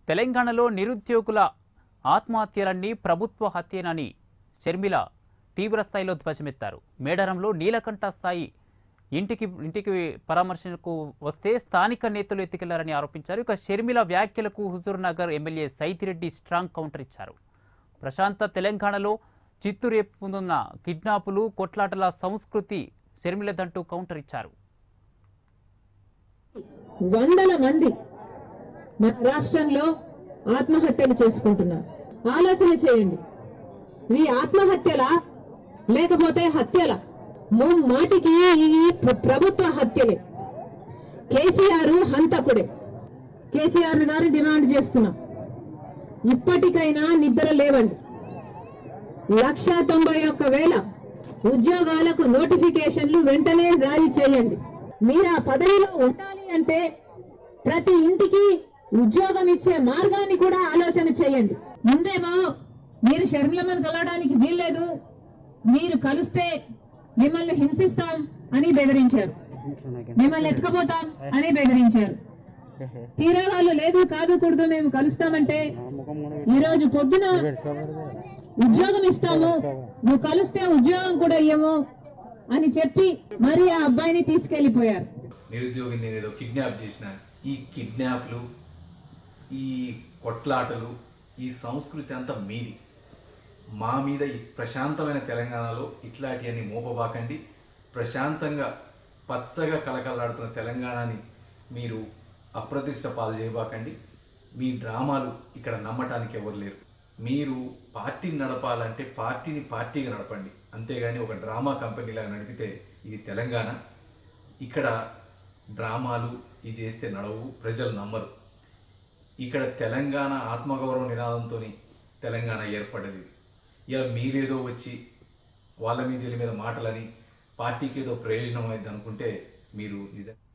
తెలంగాణలో నిరుద్యోగుల ఆత్మహత్యలన్నీ ప్రభుత్వ హత్యేనని షర్మిల తీవ్రస్థాయిలో ధ్వజమెత్తారు మేడారంలో నీలకంఠ స్థాయి ఇంటికి ఇంటికి పరామర్శకు వస్తే స్థానిక నేతలు ఎత్తుకెళ్లారని ఆరోపించారు ఇక షర్మిల వ్యాఖ్యలకు Huzurnagar MLA Saidireddy strong counter ఇచ్చారు ప్రశాంత తెలంగాణలో చిత్తు రేపుతున్న కిడ్నాపులు కొట్లాటల సంస్కృతి షర్మిలదంటూ కౌంటర్ ఇచ్చారు వందల మంది మన రాష్ట్రంలో ఆత్మహత్యలు చేసుకుంటున్నారు ఆలోచన చేయండి ఇవి ఆత్మహత్యల లేకపోతే హత్యల మాటికి ఈ ప్ర- ప్రభుత్వ హత్యలే కేసీఆర్ హంతకుడే కేసీఆర్ గారిని డిమాండ్ చేస్తున్నాం ఇప్పటికైనా నిద్ర లేవండి లక్ష తొంభై ఒక్క వేల ఉద్యోగాలకు నోటిఫికేషన్లు వెంటనే జారీ చేయండి మీరు ఆ పదవిలో ఉండాలి అంటే ప్రతి ఇంటికి ఉద్యోగం ఇచ్చే మార్గాన్ని కూడా ఆలోచన చేయండి ముందేమో మీరు షర్మిలమ్మను కలవడానికి వీల్లేదు మీరు కలిస్తే మిమ్మల్ని హింసిస్తాం అని బెదిరించారు మిమ్మల్ని ఎత్తుకపోతాం అని బెదిరించారు తీరా వాళ్ళు లేదు కాదు కూడదు మేము కలుస్తామంటే ఈ రోజు పొద్దున ఉద్యోగం ఇస్తాము నువ్వు కలిస్తే ఉద్యోగం కూడా ఇయ్యము అని చెప్పి మరి ఆ అబ్బాయిని తీసుకెళ్లిపోయారు నిరుద్యోగిని నేను ఏదో కిడ్నాప్ చేసిన ఈ కిడ్నాప్లు ఈ కొట్లాటలు ఈ సంస్కృతి అంతా మీది మా మీద ఈ ప్రశాంతమైన తెలంగాణలో ఇట్లాంటివన్నీ మోపబాకండి ప్రశాంతంగా పచ్చగా కలకలాడుతున్న తెలంగాణని మీరు అప్రతిష్ట పాలు చేయబాకండి మీ డ్రామాలు ఇక్కడ నమ్మటానికి ఎవరు లేరు మీరు పార్టీని నడపాలంటే పార్టీని పార్టీగా నడపండి అంతేగాని ఒక డ్రామా కంపెనీలాగా నడిపితే ఇది తెలంగాణ ఇక్కడ డ్రామాలు ఇది చేస్తే నడవు ప్రజలు నమ్మరు ఇక్కడ తెలంగాణ ఆత్మగౌరవ నినాదంతో తెలంగాణ ఏర్పడ్డది ఇలా మీరేదో వచ్చి వాళ్ళ మీద వీళ్ళ మీద మాటలని పార్టీకి ఏదో ప్రయోజనం అయింది అనుకుంటే మీరు నిజం